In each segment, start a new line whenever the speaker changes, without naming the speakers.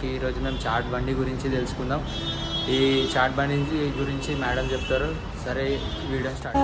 Okay ఈరోజు మేము chat బండి గురించి తెలుసుకుందాం ఈ చాట్ బండి గురించి మేడం చెప్తారు సరే video start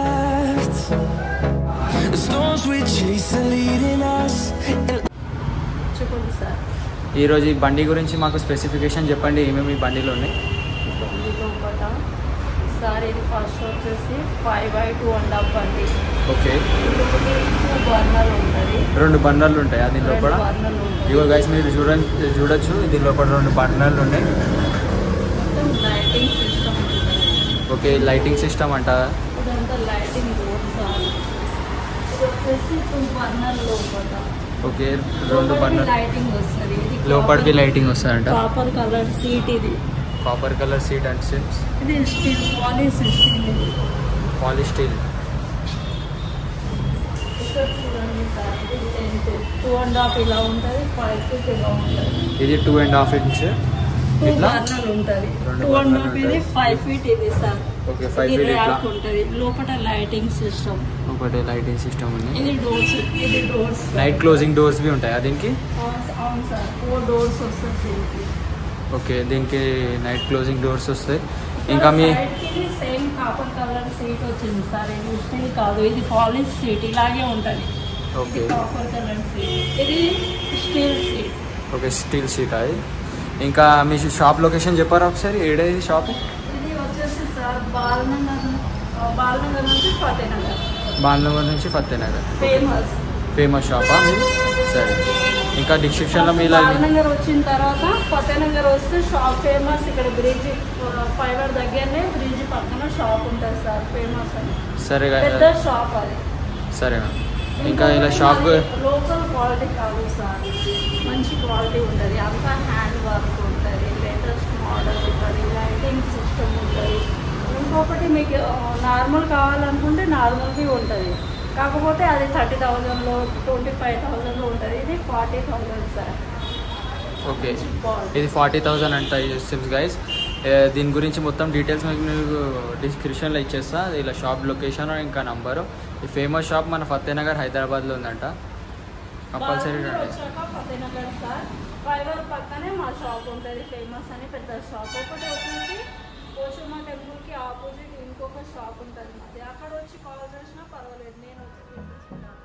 The storms we chase are leading us. And
చెప్పండి సార్
ఈరోజు ఈ బండి గురించి మాకు స్పెసిఫికేషన్ చెప్పండి ఏమేమి ఈ బండిలో ఉన్నాయి
బండి లోపల సార్ ఇది ఫస్ట్ వచ్చేసి five by two and half బండి
ఓకే
ఇంకొకటి టూ బర్నర్ ఉంటుంది
రెండు బండర్లు ఉంటాయి అది
రెండు
లోపల
బర్నర్లు ఉంటాయి
ఇగో గైస్ మీరు చూడ చూడొచ్చు ఇది లోపల రెండు బండర్లు ఉన్నాయి
మొత్తం లైటింగ్ సిస్టమ్ ఉంటుంది
ఓకే లైటింగ్ సిస్టమ్ అంట
ఇదంతా లైటింగ్ బోర్డ్ సార్ ఇది వచ్చేసి టూ బర్నర్ లోపల
ఓకే రెండు బండర్
లైటింగ్ వస్తుంది ఇది
లోపలికి లైటింగ్ వస్తుందంట
కాపర్ కలర్ సీట్ ఇది
కాపర్ కలర్ సీట్ అండ్ సిమ్స్
ఇది స్టీల్ పాలిష్ స్టీల్ ఇది
పాలిష్ స్టీల్
ఇక్కడ చూడండి సార్ ఇది టెన్త్ టూ అండ్ హాఫ్ ఇలా ఉంటుంది ఫైవ్ ఫీట్ ఇలా ఉంటుంది
ఇది two and half inch
two
ఇట్లా
బర్నర్లు ఉంటుంది
రెండు
టూ అండ్
బర్నర్లు
హాఫ్ ఇది
ఉంటాయి.
ఫైవ్ ఫీట్ ఇది సార్
ఓకే ఫైవ్
ఇది
ఫీట్ ఇట్లా
ర్యాక్ ఉంటుంది లోపల లైటింగ్ సిస్టమ్
ఒకటి లైటింగ్ సిస్టమ్ ఉంది
ఇది డోర్స్ ఇది డోర్స్
నైట్ క్లోజింగ్ డోర్స్ బి ఉంటాయి దీనికి
అవును సార్ ఫోర్ డోర్స్ వస్తుంది దీనికి
ఓకే దీనికి నైట్ క్లోజింగ్ డోర్స్ వస్తాయి ఇంకా మీ
సేమ్ కాపర్ కలర్ సీట్ వచ్చింది సార్ ఇది స్టీల్ కాదు ఇది పాలిష్ సీట్ ఇలాగే ఉంటుంది
ఓకే
ఇది కాపర్ కలర్ సీట్ ఇది steel seat
okay steel sheet అది ఇంకా మీ షాప్ లొకేషన్ చెప్పారా ఒకసారి ఏడేది షాప్
ఇది వచ్చేసి సార్ బాలనగర్ ఆ, బాలనగర్ నుంచి ఫతేనగర్
బాలనగర్ నుంచి ఫతేనగర్
ఫేమస్
ఫేమస్ షాపా మీది సరే ఇంకా డిస్క్రిప్షన్లో మీ ఇలా
బాలనగర్ వచ్చిన తర్వాత ఫతేనగర్ వస్తే షాప్ ఫేమస్ ఇక్కడ బ్రిడ్జ్ ఫైబర్ దగ్గరనే బ్రిడ్జ్ పక్కన షాప్ ఉంటుంది సార్ ఫేమస్ అని
సరే
పెద్ద షాప్ అది
సరే మ్యామ్ ఇంకా ఇలా షాప్
లోకల్ క్వాలిటీ కాదు సార్ మంచి క్వాలిటీ ఉంటుంది అంతా హ్యాండ్ వర్క్ ఉంటుంది లేటెస్ట్ మోడల్ ఉంటుంది లైటింగ్ సిస్టమ్ ఉంటుంది ఇంకొకటి మీకు నార్మల్ కావాలనుకుంటే నార్మల్ది ఉంటుంది కాకపోతే అది థర్టీ థౌజండ్లో ట్వంటీ ఫైవ్ థౌజండ్లో ఉంటుంది ఇది ఫార్టీ థౌజండ్ సార్
ఓకే
మంచి క్వాలిటీ
ఇది ఫార్టీ థౌజండ్ అంట సిమ్స్ గైస్ దీని గురించి మొత్తం డీటెయిల్స్ మీకు నేను డిస్క్రిప్షన్లో ఇచ్చేస్తా ఇలా షాప్ లొకేషన్ ఇంకా నంబరు ఈ ఫేమస్ షాప్ మన ఫతేనగర్ హైదరాబాద్లో ఉందంట కంపల్సరీ
బాలనగర్
రండి
వచ్చాక ఫతేనగర్ సార్ ఫైబర్ పక్కనే మా షాప్ ఉంటుంది ఫేమస్ అని పెద్ద షాప్ ఒకటి వచ్చేసి పోచమ్మ టెంపుల్కి ఆపోజిట్ ఇంకొక షాప్ ఉంటుంది మాది అక్కడ వచ్చి కాల్ చేసినా పర్వాలేదు నేను వచ్చి తీసుకుంటాను